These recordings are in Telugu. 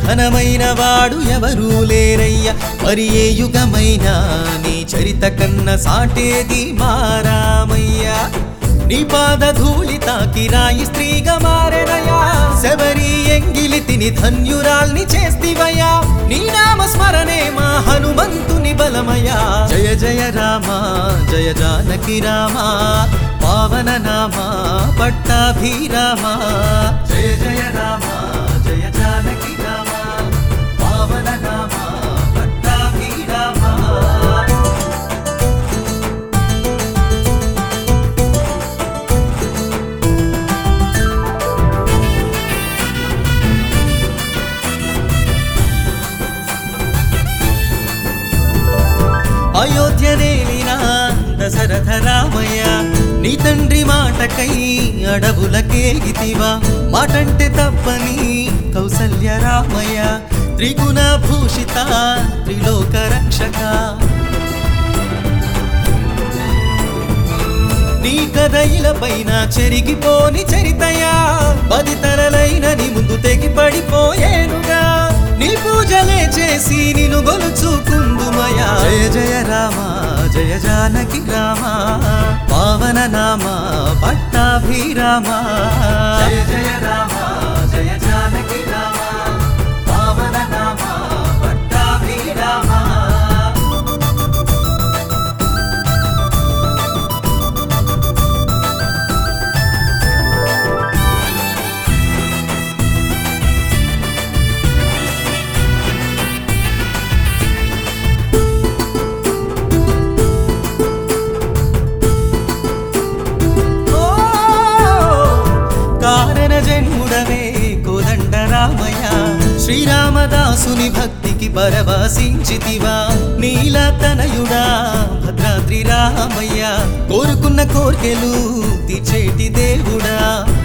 ఘనమైన వాడు ఎవరూ లేరయ్య మరి ఏ యుగమైనా నీ చరిత కన్న సాటేది మారామయ్యా నీ పాద ధూళి తాకి రాయి స్త్రీగా మారెనయా శబరి ఎంగిలి తిని ధన్యురాల్ని చేస్తివయ్యా నీ నామ స్మరణే మా హనుమంతుని బలమయా జయ జయ రామ జయ జానకి రామ పావన నామ పట్టాభిరామ జయ జయ రామ జయ జానకి రామ పావన నామ పట్టాభిరామ అయోధ్య నేలిన దశరథ రామయ్య నీ తండ్రి మాటకై అడవులకేగితివా మాటంటే తప్పని కౌసల్య రామయ్య త్రిగుణ భూషిత త్రిలోక రక్షక నీ కథయిల పైన చెరిగిపోని చరితయా పది తరలైన నీ ముందు తెగి పడిపోయేనుగా నీ పూజలే చేసి నిన్ను గొలుచుకుందుమయా జయ జయ రామ జయ జానకి రామ పావన నామ పట్టాభిరామ జయ జయ రామ జయ జానకి రామ పావన నామ పట్టాభిరామ ఓ కారణ జన్ముడవే కోదండ రామయ్య శ్రీరామదాసుని భక్తికి పరవశించితివా నీల తనయుడా భద్రాద్రి రామయ్య కోరుకున్న కోర్కెలు తీర్చేటి దేవుడా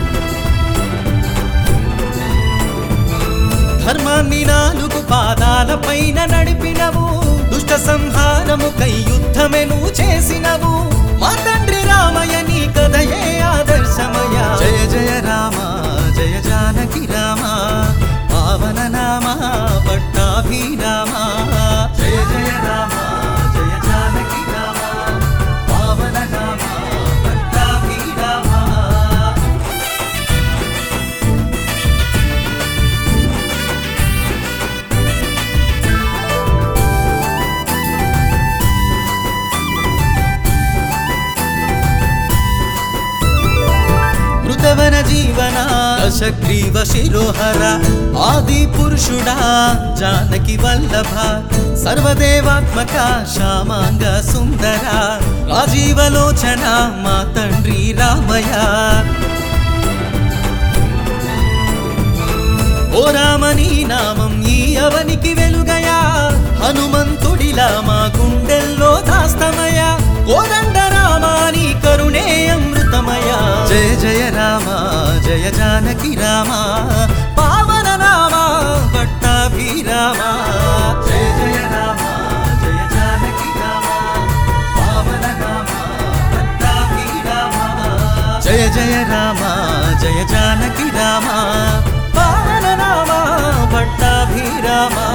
ధర్మాన్ని నాలుగు పాదాల పైన నడిపినవు దుష్ట సంహారము కై యుద్ధమెను చేసినవు మా తండ్రి రామయ్య నీ కథయే ఆదర్శమయ జయ జయ రామ జయ జానకి రామ పావన నామ పట్టాభిరామ జయ జయ రామ జయ జానకి రామ పావన నామ పట్టాభిరామ మృతవన జీవన అశగ్రీవ శిరోహర ఆది పురుషుడా జానకి వల్లభ సర్వదేవాత్మక శ్యామాంగ సుందర రాజీవలోచన మా తండ్రి రామయ్య ఓ రామని నామం ఈ అవనికి వెలుగయా హనుమంతుడిలా మా గుండెల్లో దాస్తమయ కోదండ రామాని కరుణే అమృతమయ జయ జయ రామ జయ జానకి రామ పావన రామ పట్టాభిరామ జయ జయ రామ జయ జానకి రామ పావన రామ పట్టాభిరామ జయ జయ రామ జయ జానకి రామ పావన రామ పట్టాభిరామ